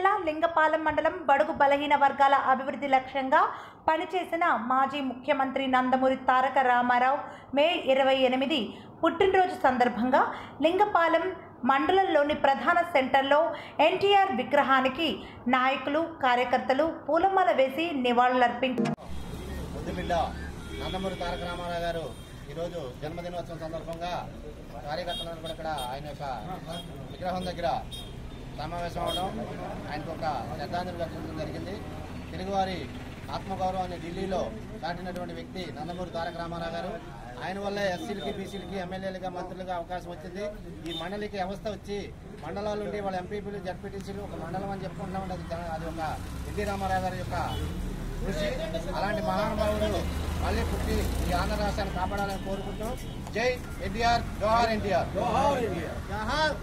జిల్లా లింగపాలెం మండలం బడుగు బలహీన వర్గాల అభివృద్ధి లక్ష్యంగా పనిచేసిన మాజీ ముఖ్యమంత్రి నందమూరి తారక రామారావు మే ఇరవై ఎనిమిది పుట్టినరోజు సందర్భంగా లింగపాలెం మండలంలోని ప్రధాన సెంటర్లో ఎన్టీఆర్ విగ్రహానికి నాయకులు కార్యకర్తలు పూలమాల వేసి నివాళులర్పించారు ముద్దుబిడ్డ నందమూరి తారక రామారావు గారు ఈరోజు జన్మదినోత్సవం సందర్భంగా కార్యకర్తలను కూడా ఇక్కడ ఆయన యొక్క విగ్రహం దగ్గర సమావేశం అవడం ఆయనకు ఒక శ్రద్ధాంజలి ఘటించడం జరిగింది తెలుగువారి ఆత్మగౌరవాన్ని ఢిల్లీలో దాటినటువంటి వ్యక్తి నందమూరి తారక రామారావు గారు ఆయన వల్లే ఎస్సీలకి బీసీలకి ఎమ్మెల్యేలుగా మంత్రులుగా అవకాశం వచ్చింది ఈ మండలికి వ్యవస్థ వచ్చి మండలాలు ఉండి వాళ్ళ ఎంపీపీలు జడ్పీటీసీలు ఒక మండలం అని చెప్పుకుంటామంటే అది జన- అది ఒక ఎన్టీ రామారావు గారి యొక్క కృషి అలాంటి మహానుభావుడు మళ్ళీ పుట్టి ఈ ఆంధ్ర రాష్ట్రాన్ని కాపాడాలని కోరుకుంటూ జై ఎన్టీఆర్ జోహార్ ఎన్టీఆర్ జోహార్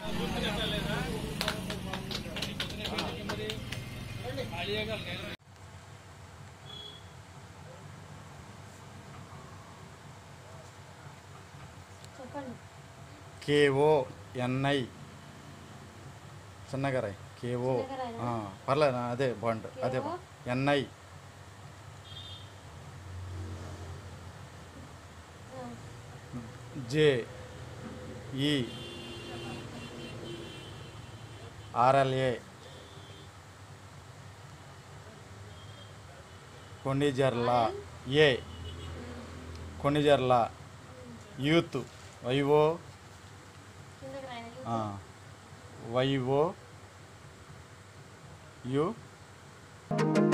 కేఓ ఎన్ఐ చిన్నగరై కేఓ ఆ, పర్లేదు అదే బాగుంటుంది అదే బా- ఎన్ఐ జే ఈ ఆర్ఎల్ఏ కొన్నిజర్ల ఏ కొన్నిజర్ల యూత్ వైవో ఆ, వైవో యు